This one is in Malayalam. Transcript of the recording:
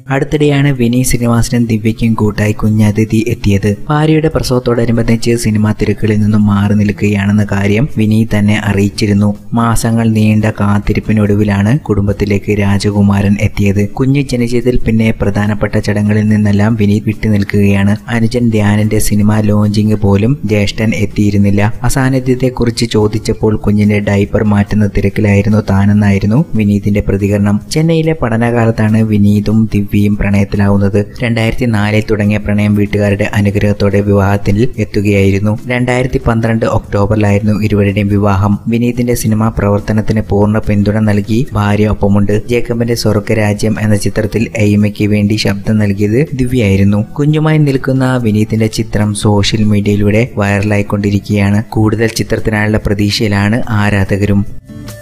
അടുത്തിടെയാണ് വിനീത് ശ്രീനിവാസനും ദിവ്യയ്ക്കും കൂട്ടായി കുഞ്ഞതിഥി എത്തിയത് ഭാര്യയുടെ പ്രസവത്തോടനുബന്ധിച്ച് സിനിമാ തിരക്കുകളിൽ നിന്നും മാറി നിൽക്കുകയാണെന്ന കാര്യം വിനീത് തന്നെ അറിയിച്ചിരുന്നു മാസങ്ങൾ നീണ്ട കാത്തിരിപ്പിനൊടുവിലാണ് കുടുംബത്തിലേക്ക് രാജകുമാരൻ എത്തിയത് കുഞ്ഞ് ജനിച്ചതിൽ പിന്നെ പ്രധാനപ്പെട്ട ചടങ്ങുകളിൽ നിന്നെല്ലാം വിനീത് വിട്ടുനിൽക്കുകയാണ് അനുജൻ ധ്യാനിന്റെ സിനിമ ലോഞ്ചിങ് പോലും ജ്യേഷ്ഠൻ എത്തിയിരുന്നില്ല അസാന്നിധ്യത്തെക്കുറിച്ച് ചോദിച്ചപ്പോൾ കുഞ്ഞിന്റെ ഡൈപ്പർ മാറ്റുന്ന തിരക്കിലായിരുന്നു താനെന്നായിരുന്നു വിനീതിന്റെ പ്രതികരണം ചെന്നൈയിലെ പഠനകാലത്താണ് വിനീതും ദിവ്യയും പ്രണയത്തിലാവുന്നത് രണ്ടായിരത്തി നാലിൽ തുടങ്ങിയ പ്രണയം വീട്ടുകാരുടെ അനുഗ്രഹത്തോടെ വിവാഹത്തിൽ എത്തുകയായിരുന്നു രണ്ടായിരത്തി പന്ത്രണ്ട് ഒക്ടോബറിലായിരുന്നു ഇരുവരുടെയും വിവാഹം വിനീതിന്റെ സിനിമാ പ്രവർത്തനത്തിന് പൂർണ്ണ പിന്തുണ നൽകി ഭാര്യ ഒപ്പമുണ്ട് ജേക്കബിന്റെ സ്വർഗരാജ്യം എന്ന ചിത്രത്തിൽ എയ്മയ്ക്ക് വേണ്ടി ശബ്ദം നൽകിയത് ദിവ്യയായിരുന്നു കുഞ്ഞുമായി നിൽക്കുന്ന വിനീതിന്റെ ചിത്രം സോഷ്യൽ മീഡിയയിലൂടെ വൈറലായിക്കൊണ്ടിരിക്കുകയാണ് കൂടുതൽ ചിത്രത്തിനായുള്ള പ്രതീക്ഷയിലാണ് ആരാധകരും